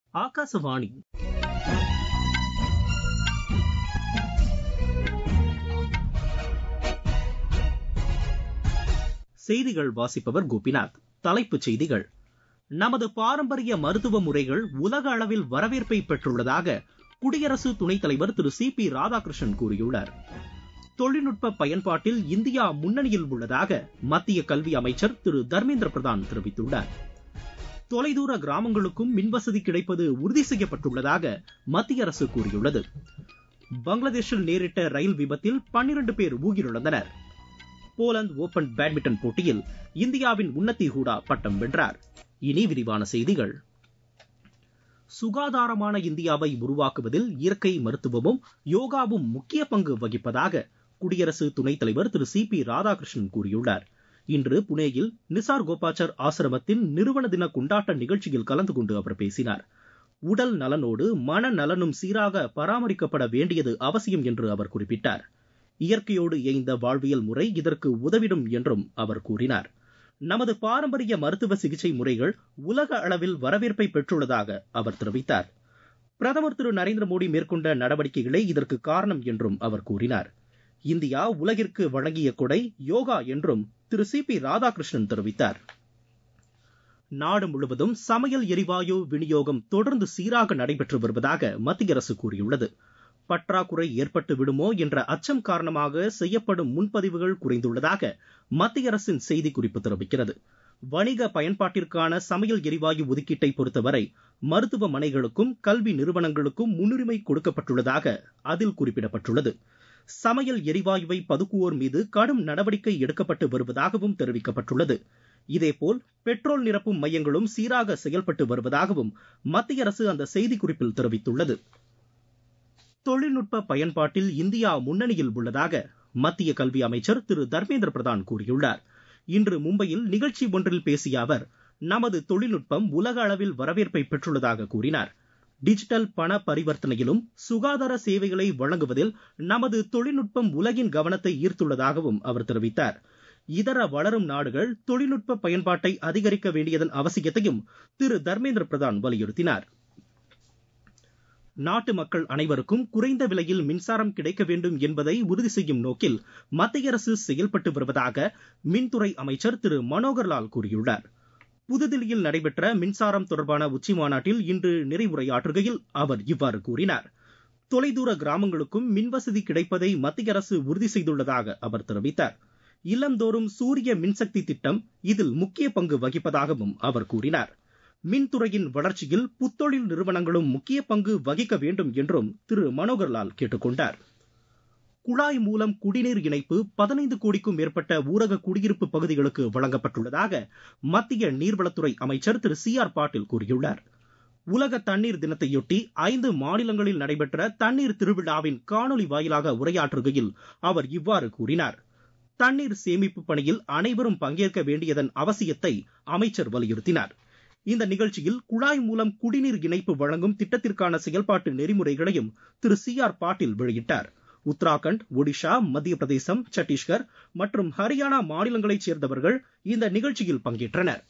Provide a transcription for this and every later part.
ஆகாசவாணி செய்திகள் வாசிப்பவர் கோபிநாத் தலைப்புச் செய்திகள் நமது பாரம்பரிய மருத்துவ முறைகள் உலக அளவில் வரவேற்பை பெற்றுள்ளதாக குடியரசு துணைத் தலைவர் திரு சி பி ராதாகிருஷ்ணன் கூறியுள்ளார் தொழில்நுட்ப பயன்பாட்டில் இந்தியா முன்னணியில் உள்ளதாக மத்திய கல்வி அமைச்சர் திரு தர்மேந்திர பிரதான் தெரிவித்துள்ளார் தொலைதூர கிராமங்களுக்கும் மின்வசதி கிடைப்பது உறுதி செய்யப்பட்டுள்ளதாக மத்திய அரசு கூறியுள்ளது பங்களாதேஷில் நேரிட்ட ரயில் விபத்தில் பன்னிரண்டு பேர் உயிரிழந்தனர் போலந்து ஓபன் பேட்மிண்டன் போட்டியில் இந்தியாவின் உன்னதி ஹூடா பட்டம் வென்றார் இனி விரிவான செய்திகள் சுகாதாரமான இந்தியாவை உருவாக்குவதில் இயற்கை மருத்துவமும் யோகாவும் முக்கிய பங்கு வகிப்பதாக குடியரசு துணைத் தலைவர் திரு சி பி ராதாகிருஷ்ணன் கூறியுள்ளார் இன்று புனேயில் நிசார் கோபாச்சர் ஆசிரமத்தின் நிறுவன தின கொண்டாட்ட நிகழ்ச்சியில் கலந்து கொண்டு அவர் பேசினார் உடல் நலனோடு மன நலனும் சீராக பராமரிக்கப்பட வேண்டியது அவசியம் என்று அவர் குறிப்பிட்டார் இயற்கையோடு இயைந்த வாழ்வியல் முறை இதற்கு உதவிடும் என்றும் அவர் கூறினார் நமது பாரம்பரிய மருத்துவ சிகிச்சை முறைகள் உலக அளவில் வரவேற்பை பெற்றுள்ளதாக அவர் தெரிவித்தார் பிரதமர் திரு நரேந்திர மோடி மேற்கொண்ட நடவடிக்கைகளே இதற்கு காரணம் என்றும் அவர் கூறினார் இந்தியா உலகிற்கு வழங்கிய கொடை யோகா என்றும் திரு சி பி ராதாகிருஷ்ணன் தெரிவித்தார் நாடு முழுவதும் சமையல் எரிவாயு விநியோகம் தொடர்ந்து சீராக நடைபெற்று வருவதாக மத்திய அரசு கூறியுள்ளது பற்றாக்குறை ஏற்பட்டு விடுமோ என்ற அச்சம் காரணமாக செய்யப்படும் முன்பதிவுகள் குறைந்துள்ளதாக மத்திய அரசின் செய்திக்குறிப்பு தெரிவிக்கிறது வணிக பயன்பாட்டிற்கான சமையல் எரிவாயு ஒதுக்கீட்டை பொறுத்தவரை மருத்துவமனைகளுக்கும் கல்வி நிறுவனங்களுக்கும் முன்னுரிமை கொடுக்கப்பட்டுள்ளதாக அதில் குறிப்பிடப்பட்டுள்ளது சமையல் எரிவாயுவை பதுக்குவோர் மீது கடும் நடவடிக்கை எடுக்கப்பட்டு வருவதாகவும் தெரிவிக்கப்பட்டுள்ளது இதேபோல் பெட்ரோல் நிரப்பும் மையங்களும் சீராக செயல்பட்டு வருவதாகவும் மத்திய அரசு அந்த செய்திக்குறிப்பில் தெரிவித்துள்ளது தொழில்நுட்ப பயன்பாட்டில் இந்தியா முன்னணியில் உள்ளதாக மத்திய கல்வி அமைச்சர் திரு தர்மேந்திர பிரதான் கூறியுள்ளார் இன்று மும்பையில் நிகழ்ச்சி ஒன்றில் பேசிய அவர் நமது தொழில்நுட்பம் உலக அளவில் வரவேற்பை பெற்றுள்ளதாக கூறினார் டிஜிட்டல் பண பரிவர்த்தனையிலும் சுகாதார சேவைகளை வழங்குவதில் நமது தொழில்நுட்பம் உலகின் கவனத்தை ஈர்த்துள்ளதாகவும் அவர் தெரிவித்தார் இதர வளரும் நாடுகள் தொழில்நுட்ப பயன்பாட்டை அதிகரிக்க வேண்டியதன் அவசியத்தையும் திரு தர்மேந்திர பிரதான் வலியுறுத்தினார் நாட்டு மக்கள் அனைவருக்கும் குறைந்த விலையில் மின்சாரம் கிடைக்க வேண்டும் என்பதை உறுதி செய்யும் நோக்கில் மத்திய அரசு செயல்பட்டு வருவதாக மின்துறை அமைச்சர் திரு மனோகர்லால் கூறியுள்ளார் புதுதில்லியில் நடைபெற்ற மின்சாரம் தொடர்பான உச்சி மாநாட்டில் இன்று நிறைவுரையாற்றுகையில் அவர் இவ்வாறு கூறினார் தொலைதூர கிராமங்களுக்கும் மின்வசதி கிடைப்பதை மத்திய அரசு உறுதி செய்துள்ளதாக அவர் தெரிவித்தார் இல்லந்தோறும் சூரிய மின்சக்தி திட்டம் இதில் முக்கிய பங்கு வகிப்பதாகவும் அவர் கூறினார் மின்துறையின் வளர்ச்சியில் புத்தொழில் நிறுவனங்களும் முக்கிய பங்கு வகிக்க வேண்டும் என்றும் திரு மனோகர்லால் கேட்டுக்கொண்டார் குழாய் மூலம் குடிநீர் இணைப்பு பதினைந்து கோடிக்கும் மேற்பட்ட ஊரக குடியிருப்பு பகுதிகளுக்கு வழங்கப்பட்டுள்ளதாக மத்திய நீர்வளத்துறை அமைச்சர் திரு சி ஆர் பாட்டீல் கூறியுள்ளார் உலக தண்ணீர் தினத்தையொட்டி ஐந்து மாநிலங்களில் நடைபெற்ற தண்ணீர் திருவிழாவின் காணொலி வாயிலாக உரையாற்றுகையில் அவர் இவ்வாறு கூறினார் தண்ணீர் சேமிப்பு பணியில் அனைவரும் பங்கேற்க வேண்டியதன் அவசியத்தை அமைச்சர் வலியுறுத்தினார் இந்த நிகழ்ச்சியில் குழாய் மூலம் குடிநீர் இணைப்பு வழங்கும் திட்டத்திற்கான செயல்பாட்டு நெறிமுறைகளையும் திரு சி ஆர் பாட்டீல் வெளியிட்டார் உத்தராகண்ட் ஒடிஷா மத்திய பிரதேசம் சத்தீஸ்கர் மற்றும் ஹரியானா மாநிலங்களைச் சேர்ந்தவர்கள் இந்த நிகழ்ச்சியில் பங்கேற்றனர்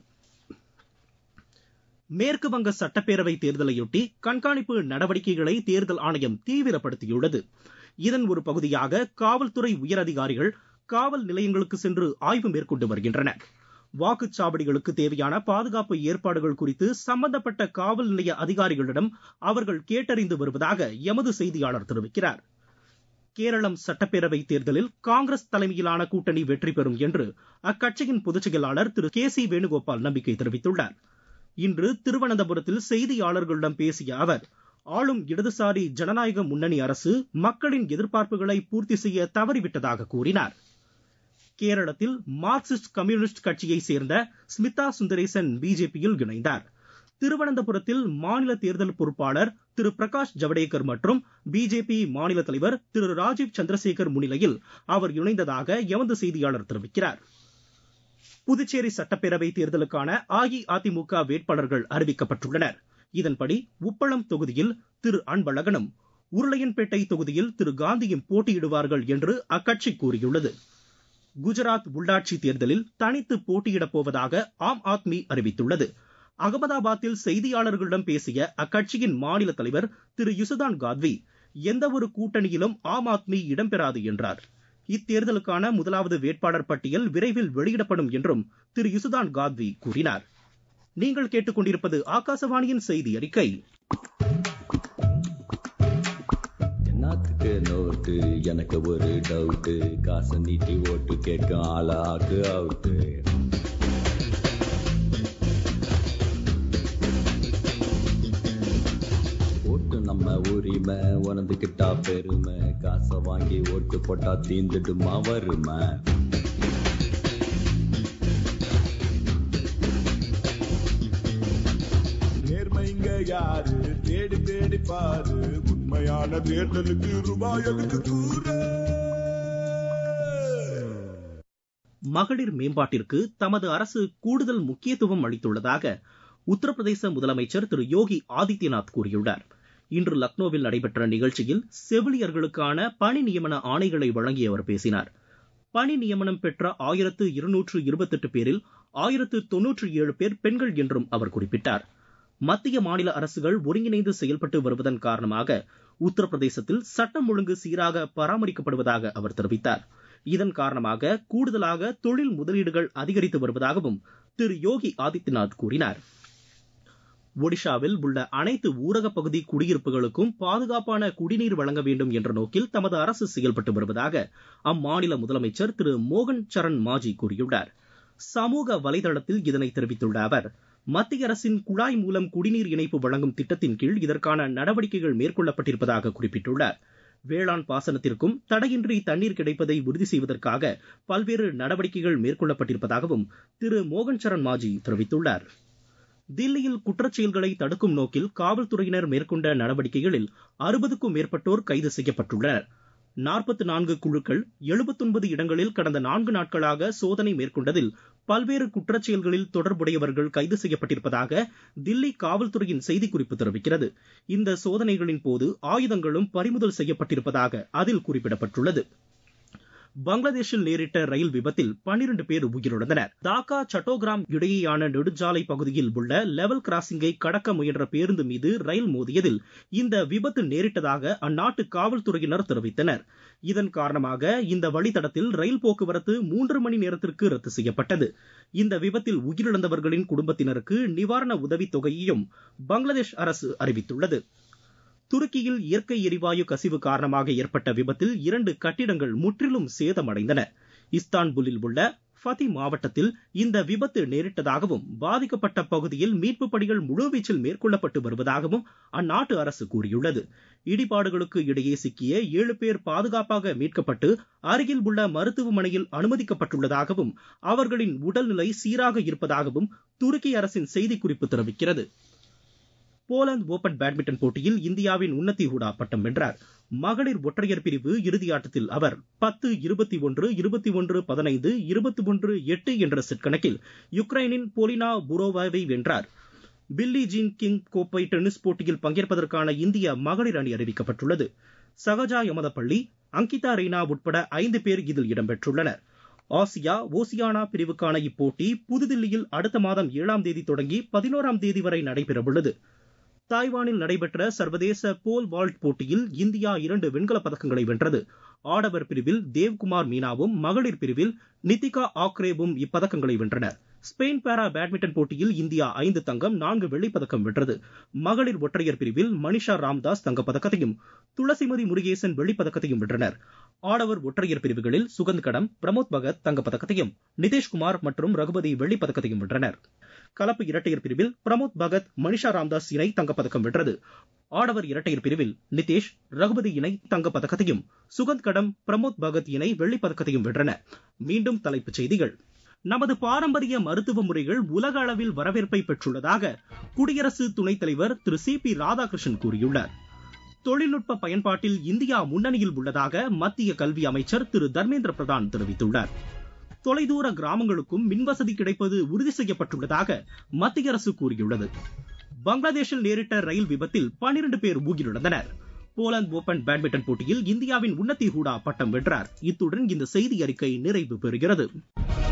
மேற்கு வங்க சட்டப்பேரவை தேர்தலையொட்டி கண்காணிப்பு நடவடிக்கைகளை தேர்தல் ஆணையம் தீவிரப்படுத்தியுள்ளது இதன் ஒரு பகுதியாக காவல்துறை உயரதிகாரிகள் காவல் நிலையங்களுக்கு சென்று ஆய்வு மேற்கொண்டு வருகின்றனர் வாக்குச்சாவடிகளுக்கு தேவையான பாதுகாப்பு ஏற்பாடுகள் குறித்து சம்பந்தப்பட்ட காவல் நிலைய அதிகாரிகளிடம் அவர்கள் கேட்டறிந்து வருவதாக எமது செய்தியாளர் தெரிவிக்கிறார் கேரளம் சட்டப்பேரவை தேர்தலில் காங்கிரஸ் தலைமையிலான கூட்டணி வெற்றி பெறும் என்று அக்கட்சியின் பொதுச் செயலாளர் திரு கே சி வேணுகோபால் நம்பிக்கை தெரிவித்துள்ளார் இன்று திருவனந்தபுரத்தில் செய்தியாளர்களிடம் பேசிய அவர் ஆளும் இடதுசாரி ஜனநாயக முன்னணி அரசு மக்களின் எதிர்பார்ப்புகளை பூர்த்தி செய்ய தவறிவிட்டதாக கூறினார் கேரளத்தில் மார்க்சிஸ்ட் கம்யூனிஸ்ட் கட்சியை சேர்ந்த ஸ்மிதா சுந்தரேசன் பிஜேபியில் இணைந்தார் திருவனந்தபுரத்தில் மாநில தேர்தல் பொறுப்பாளர் திரு பிரகாஷ் ஜவடேகர் மற்றும் பிஜேபி மாநில தலைவர் திரு ராஜீவ் சந்திரசேகர் முன்னிலையில் அவர் இணைந்ததாக எமது செய்தியாளர் தெரிவிக்கிறார் புதுச்சேரி சட்டப்பேரவை தேர்தலுக்கான அஇஅதிமுக வேட்பாளர்கள் அறிவிக்கப்பட்டுள்ளனர் இதன்படி உப்பளம் தொகுதியில் திரு அன்பழகனும் உருளையன்பேட்டை தொகுதியில் திரு காந்தியும் போட்டியிடுவார்கள் என்று அக்கட்சி கூறியுள்ளது குஜராத் உள்ளாட்சி தேர்தலில் தனித்து போட்டியிடப் போவதாக ஆம் ஆத்மி அறிவித்துள்ளது அகமதாபாத்தில் செய்தியாளர்களிடம் பேசிய அக்கட்சியின் மாநில தலைவர் திரு யுசுதான் காத்வி எந்தவொரு கூட்டணியிலும் ஆம் ஆத்மி இடம்பெறாது என்றார் இத்தேர்தலுக்கான முதலாவது வேட்பாளர் பட்டியல் விரைவில் வெளியிடப்படும் என்றும் திரு யுசுதான் காத்வி கூறினார் நீங்கள் கேட்டுக்கொண்டிருப்பது ஆகாசவாணியின் செய்தி அறிக்கை நாத்துக்கு நோட்டு எனக்கு ஒரு டவுட்டு காசை நீட்டி ஓட்டு கேட்கும் ஆளாக்கு அவுட்டு ஓட்டு நம்ம உரிமை உணர்ந்துக்கிட்டா பெருமை காசை வாங்கி ஓட்டு போட்டா தீந்துடுமா வருமை நேர்மைங்க யாரு தேடி தேடி பாரு உண்மையான தேர்தலுக்கு ரூபாய் எதுக்கு கூறு மகளிர் மேம்பாட்டிற்கு தமது அரசு கூடுதல் முக்கியத்துவம் அளித்துள்ளதாக உத்தரப்பிரதேச முதலமைச்சர் திரு யோகி ஆதித்யநாத் கூறியுள்ளார் இன்று லக்னோவில் நடைபெற்ற நிகழ்ச்சியில் செவிலியர்களுக்கான பணி நியமன ஆணைகளை வழங்கி அவர் பேசினார் பணி நியமனம் பெற்ற ஆயிரத்து இருநூற்று இருபத்தெட்டு பேரில் ஆயிரத்து தொன்னூற்றி ஏழு பேர் பெண்கள் என்றும் அவர் குறிப்பிட்டார் மத்திய மாநில அரசுகள் ஒருங்கிணைந்து செயல்பட்டு வருவதன் காரணமாக உத்தரப்பிரதேசத்தில் சட்டம் ஒழுங்கு சீராக பராமரிக்கப்படுவதாக அவர் தெரிவித்தார் இதன் காரணமாக கூடுதலாக தொழில் முதலீடுகள் அதிகரித்து வருவதாகவும் திரு யோகி ஆதித்யநாத் கூறினார் ஒடிஷாவில் உள்ள அனைத்து ஊரகப் பகுதி குடியிருப்புகளுக்கும் பாதுகாப்பான குடிநீர் வழங்க வேண்டும் என்ற நோக்கில் தமது அரசு செயல்பட்டு வருவதாக அம்மாநில முதலமைச்சர் திரு மோகன் சரண் மாஜி கூறியுள்ளார் சமூக வலைதளத்தில் இதனை தெரிவித்துள்ள அவர் மத்திய அரசின் குழாய் மூலம் குடிநீர் இணைப்பு வழங்கும் திட்டத்தின் கீழ் இதற்கான நடவடிக்கைகள் மேற்கொள்ளப்பட்டிருப்பதாக குறிப்பிட்டுள்ளார் வேளாண் பாசனத்திற்கும் தடையின்றி தண்ணீர் கிடைப்பதை உறுதி செய்வதற்காக பல்வேறு நடவடிக்கைகள் மேற்கொள்ளப்பட்டிருப்பதாகவும் திரு மோகன் சரண் மாஜி தெரிவித்துள்ளார் தில்லியில் குற்றச்செயல்களை தடுக்கும் நோக்கில் காவல்துறையினர் மேற்கொண்ட நடவடிக்கைகளில் அறுபதுக்கும் மேற்பட்டோர் கைது செய்யப்பட்டுள்ளனர் நாற்பத்தி நான்கு குழுக்கள் எழுபத்தொன்பது இடங்களில் கடந்த நான்கு நாட்களாக சோதனை மேற்கொண்டதில் பல்வேறு குற்றச்செயல்களில் தொடர்புடையவர்கள் கைது செய்யப்பட்டிருப்பதாக தில்லி காவல்துறையின் செய்திக்குறிப்பு தெரிவிக்கிறது இந்த சோதனைகளின் போது ஆயுதங்களும் பறிமுதல் செய்யப்பட்டிருப்பதாக அதில் குறிப்பிடப்பட்டுள்ளது பங்களாதேஷில் நேரிட்ட ரயில் விபத்தில் பன்னிரண்டு பேர் உயிரிழந்தனர் டாக்கா சட்டோகிராம் இடையேயான நெடுஞ்சாலை பகுதியில் உள்ள லெவல் கிராசிங்கை கடக்க முயன்ற பேருந்து மீது ரயில் மோதியதில் இந்த விபத்து நேரிட்டதாக அந்நாட்டு காவல்துறையினர் தெரிவித்தனர் இதன் காரணமாக இந்த வழித்தடத்தில் ரயில் போக்குவரத்து மூன்று மணி நேரத்திற்கு ரத்து செய்யப்பட்டது இந்த விபத்தில் உயிரிழந்தவர்களின் குடும்பத்தினருக்கு நிவாரண உதவித் தொகையையும் பங்களாதேஷ் அரசு அறிவித்துள்ளது துருக்கியில் இயற்கை எரிவாயு கசிவு காரணமாக ஏற்பட்ட விபத்தில் இரண்டு கட்டிடங்கள் முற்றிலும் சேதமடைந்தன இஸ்தான்புல்லில் உள்ள ஃபதி மாவட்டத்தில் இந்த விபத்து நேரிட்டதாகவும் பாதிக்கப்பட்ட பகுதியில் மீட்புப் பணிகள் முழுவீச்சில் மேற்கொள்ளப்பட்டு வருவதாகவும் அந்நாட்டு அரசு கூறியுள்ளது இடிபாடுகளுக்கு இடையே சிக்கிய ஏழு பேர் பாதுகாப்பாக மீட்கப்பட்டு அருகில் உள்ள மருத்துவமனையில் அனுமதிக்கப்பட்டுள்ளதாகவும் அவர்களின் உடல்நிலை சீராக இருப்பதாகவும் துருக்கி அரசின் செய்திக்குறிப்பு தெரிவிக்கிறது போலந்து ஓபன் பேட்மிண்டன் போட்டியில் இந்தியாவின் உன்னதி ஹூடா பட்டம் வென்றார் மகளிர் ஒற்றையர் பிரிவு இறுதி ஆட்டத்தில் அவர் பத்து இருபத்தி ஒன்று இருபத்தி ஒன்று பதினைந்து இருபத்தி ஒன்று எட்டு என்ற செட் கணக்கில் யுக்ரைனின் போலினா புரோவாவை வென்றார் பில்லி ஜீன் கிங் கோப்பை டென்னிஸ் போட்டியில் பங்கேற்பதற்கான இந்திய மகளிர் அணி அறிவிக்கப்பட்டுள்ளது சகஜா யமதப்பள்ளி அங்கிதா ரெய்னா உட்பட ஐந்து பேர் இதில் இடம்பெற்றுள்ளனர் ஆசியா ஓசியானா பிரிவுக்கான இப்போட்டி புதுதில்லியில் அடுத்த மாதம் ஏழாம் தேதி தொடங்கி பதினோராம் தேதி வரை நடைபெறவுள்ளது தாய்வானில் நடைபெற்ற சர்வதேச போல் வால்ட் போட்டியில் இந்தியா இரண்டு வெண்கலப் பதக்கங்களை வென்றது ஆடவர் பிரிவில் தேவ்குமார் மீனாவும் மகளிர் பிரிவில் நித்திகா ஆக்ரேவும் இப்பதக்கங்களை வென்றனர் ஸ்பெயின் பாரா பேட்மிண்டன் போட்டியில் இந்தியா ஐந்து தங்கம் நான்கு வெள்ளிப் பதக்கம் வென்றது மகளிர் ஒற்றையர் பிரிவில் மனிஷா ராம்தாஸ் தங்கப்பதக்கத்தையும் துளசிமதி முருகேசன் வெள்ளிப் பதக்கத்தையும் வென்றனர் ஆடவர் ஒற்றையர் பிரிவுகளில் சுகந்த் கடம் பிரமோத் பகத் தங்கப்பதக்கத்தையும் நிதிஷ்குமார் மற்றும் ரகுபதி வெள்ளிப் பதக்கத்தையும் வென்றனர் கலப்பு இரட்டையர் பிரிவில் பிரமோத் பகத் மனிஷா ராம்தாஸ் இணை தங்கப்பதக்கம் வென்றது ஆடவர் இரட்டையர் பிரிவில் நிதேஷ் ரகுபதி இணை தங்கப்பதக்கத்தையும் சுகந்த் கடம் பிரமோத் பகத் இணை வெள்ளிப் பதக்கத்தையும் வென்றன மீண்டும் தலைப்புச் செய்திகள் நமது பாரம்பரிய மருத்துவ முறைகள் உலக அளவில் வரவேற்பை பெற்றுள்ளதாக குடியரசு துணைத் தலைவர் திரு சி பி ராதாகிருஷ்ணன் கூறியுள்ளார் தொழில்நுட்ப பயன்பாட்டில் இந்தியா முன்னணியில் உள்ளதாக மத்திய கல்வி அமைச்சர் திரு தர்மேந்திர பிரதான் தெரிவித்துள்ளார் தொலைதூர கிராமங்களுக்கும் மின்வசதி கிடைப்பது உறுதி செய்யப்பட்டுள்ளதாக மத்திய அரசு கூறியுள்ளது பங்களாதேஷில் நேரிட்ட ரயில் விபத்தில் பனிரண்டு பேர் உயிரிழந்தனர் போலந்து ஓபன் பேட்மிண்டன் போட்டியில் இந்தியாவின் உன்னதி ஹூடா பட்டம் வென்றார் இத்துடன் இந்த செய்தி அறிக்கை நிறைவு பெறுகிறது